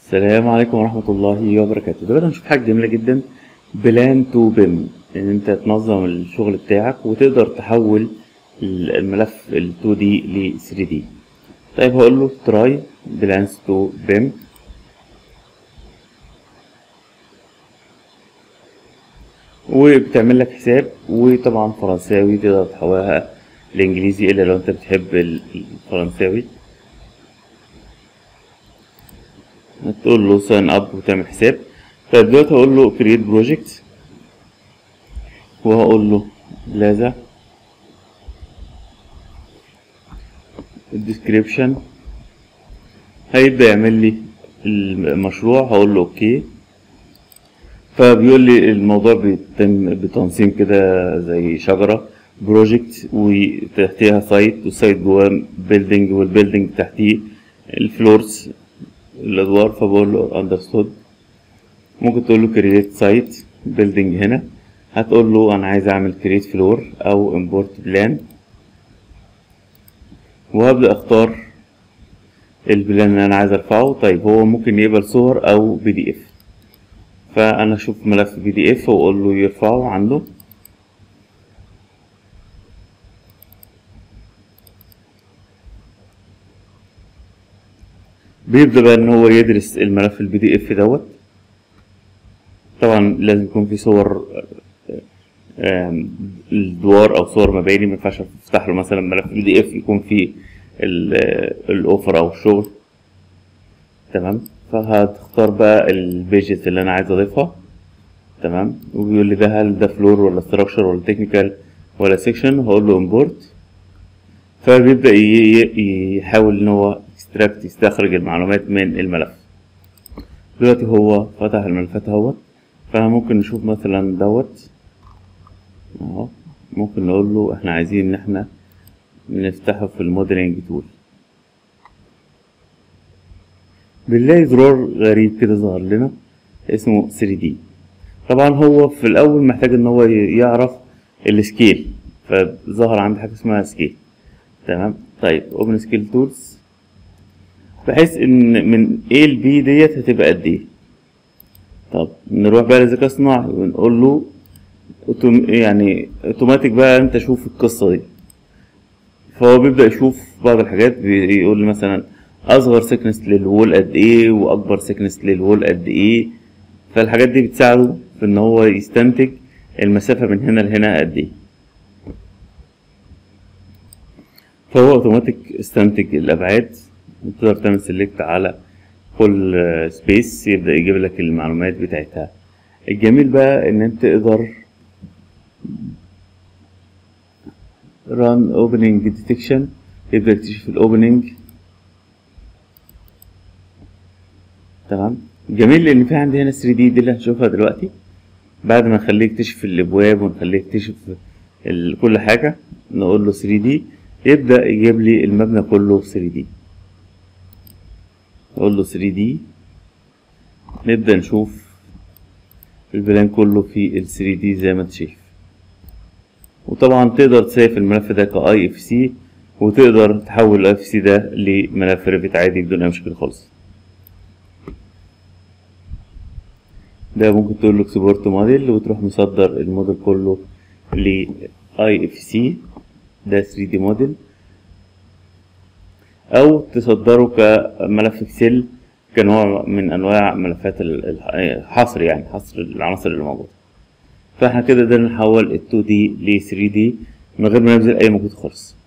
السلام عليكم ورحمة الله وبركاته دلوقتي هنشوف حاجة جميلة جدا بلان تو بيم ان انت تنظم الشغل بتاعك وتقدر تحول الملف ال 2 دي ل 3 دي طيب هقول له تراي بلانس تو بيم وبتعمل لك حساب وطبعا فرنساوي تقدر تحولها لانجليزي الا لو انت بتحب الفرنساوي تقول له ساين اب وتعمل حساب طيب دلوقتي هقول له كرييت بروجكت وهقول له لازا الديسكريبشن هيبدأ يعمل لي المشروع هقول له اوكي فبيقول لي الموضوع بيتم بتنظيم كده زي شجرة بروجكت وتحتيها سايت والسايت جواه بيلدينج والبيلدينج تحتيه الفلورز الادوار فبقول له اندرستود ممكن تقول له كرييت سايت بيلدينج هنا هتقول له انا عايز اعمل كرييت فلور او امبورت بلان وهبدا اختار البلان اللي انا عايز ارفعه طيب هو ممكن يقبل صور او بي دي اف فانا اشوف ملف بي دي اف واقول له يرفعه عنده بيبدأ بقى إن هو يدرس الملف البي دي إف دوت طبعا لازم يكون في صور الدوار أو صور مباني مينفعش أفتح له مثلا ملف بي دي إف يكون فيه الأوفر أو الشغل تمام فهتختار بقى البيجز اللي أنا عايز أضيفها تمام وبيقول لي ده هل ده فلور ولا ستراكشر ولا تكنيكال ولا سيكشن هقول له امبورت فبيبدأ يحاول إن هو اكستراكت يستخرج المعلومات من الملف دلوقتي هو فتح الملفات اهوت فممكن نشوف مثلا دوت اهو ممكن نقول له احنا عايزين ان احنا نفتحه في الموديلنج تول بنلاقي زرار غريب كده ظهر لنا اسمه 3D طبعا هو في الاول محتاج ان هو يعرف السكيل فظهر عندي حاجه اسمها سكيل تمام طيب اوبن سكيل تولز بحيث ان من A ل B ديت هتبقى قد ايه طب نروح بقى للذكاء الصناعي ونقول له يعني اوتوماتيك بقى انت شوف القصه دي فهو بيبدا يشوف بعض الحاجات بيقول لي مثلا اصغر سكنس للوول قد ايه واكبر سكنس للوول قد ايه فالحاجات دي بتساعده في ان هو يستنتج المسافه من هنا لهنا قد ايه فهو اوتوماتيك استنتج الابعاد تقدر تعمل سيلكت على كل سبيس يبدأ يجيب لك المعلومات بتاعتها الجميل بقى ان انت تقدر run opening detection يبدأ يكتشف الاوبننج تمام جميل لان في عندي هنا 3 دي دي اللي هنشوفها دلوقتي بعد ما نخليه يكتشف الابواب ونخليه يكتشف كل حاجة نقول له 3 دي يبدأ يجيب لي المبنى كله 3 دي اقول له 3 دي نبدأ نشوف البلان كله في ال 3 دي زي ما انت شايف وطبعا تقدر تسيف الملف ده كاي اف سي وتقدر تحول الاي اف سي ده لملف ريفت عادي بدون اي مشكله خالص ده ممكن تقول له اكسبورت موديل وتروح مصدر الموديل كله ل اي اف سي ده 3 دي موديل او تصدره كملف اكسل كنوع من انواع ملفات الحصر يعني حصر العناصر اللي موجوده فاحنا كده قدرنا نحول ال 2 دي ل 3 دي من غير ما نبذل اي مجهود خالص